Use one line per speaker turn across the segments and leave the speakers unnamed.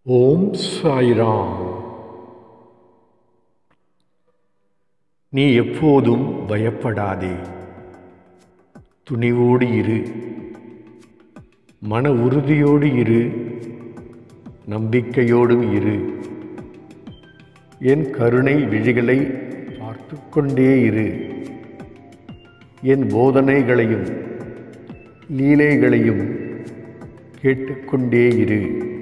ஓம் சாய்ராம் நீ எப்போதும் பயப்படாதே துணிவோடு இரு மன உறுதியோடு இரு நம்பிக்கையோடும் இரு என் கருணை விழிகளை பார்த்து கொண்டே இரு என் போதனைகளையும் லீலைகளையும் கேட்டுக்கொண்டே இரு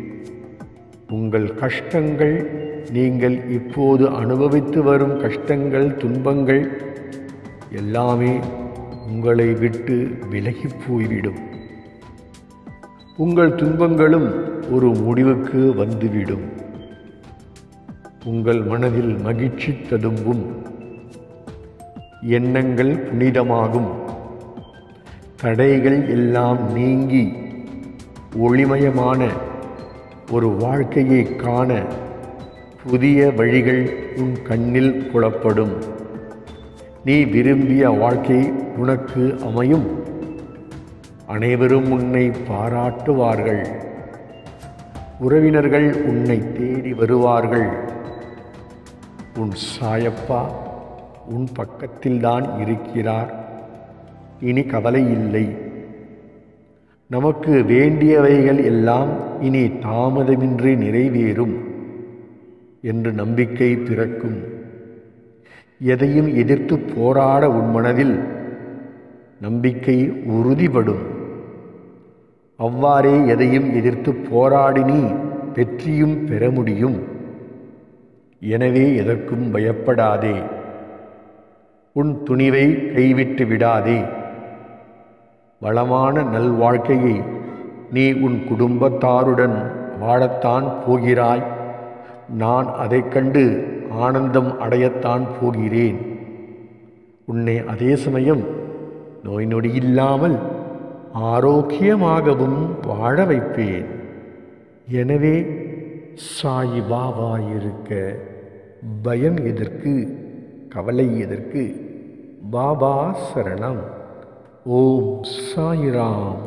உங்கள் கஷ்டங்கள் நீங்கள் இப்போது அனுபவித்து வரும் கஷ்டங்கள் துன்பங்கள் எல்லாமே உங்களை விட்டு விலகி போய்விடும் உங்கள் துன்பங்களும் ஒரு முடிவுக்கு வந்துவிடும் உங்கள் மனதில் மகிழ்ச்சி ததும்பும் எண்ணங்கள் புனிதமாகும் தடைகள் எல்லாம் நீங்கி ஒளிமயமான ஒரு வாழ்க்கையை காண புதிய வழிகள் உன் கண்ணில் புலப்படும் நீ விரும்பிய வாழ்க்கை உனக்கு அமையும் அனைவரும் உன்னை பாராட்டுவார்கள் உறவினர்கள் உன்னை தேடி வருவார்கள் உன் சாயப்பா உன் பக்கத்தில்தான் இருக்கிறார் இனி கவலை இல்லை நமக்கு வேண்டியவைகள் எல்லாம் இனி தாமதமின்றி நிறைவேறும் என்று நம்பிக்கை பிறக்கும் எதையும் எதிர்த்து போராட உன் மனதில் நம்பிக்கை உறுதிப்படும் அவ்வாறே எதையும் எதிர்த்து போராடி நீ வெற்றியும் பெற முடியும் எனவே எதற்கும் பயப்படாதே உன் துணிவை கைவிட்டு விடாதே வளமான நல்வாழ்க்கையை நீ உன் குடும்பத்தாருடன் வாழத்தான் போகிறாய் நான் அதைக் கண்டு ஆனந்தம் அடையத்தான் போகிறேன் உன்னை அதே சமயம் நோய் நொடி இல்லாமல் ஆரோக்கியமாகவும் வாழ வைப்பேன் எனவே சாய் பாபா இருக்க பயம் எதற்கு கவலை எதற்கு பாபா சரணம் ஓம் சாய்ராம்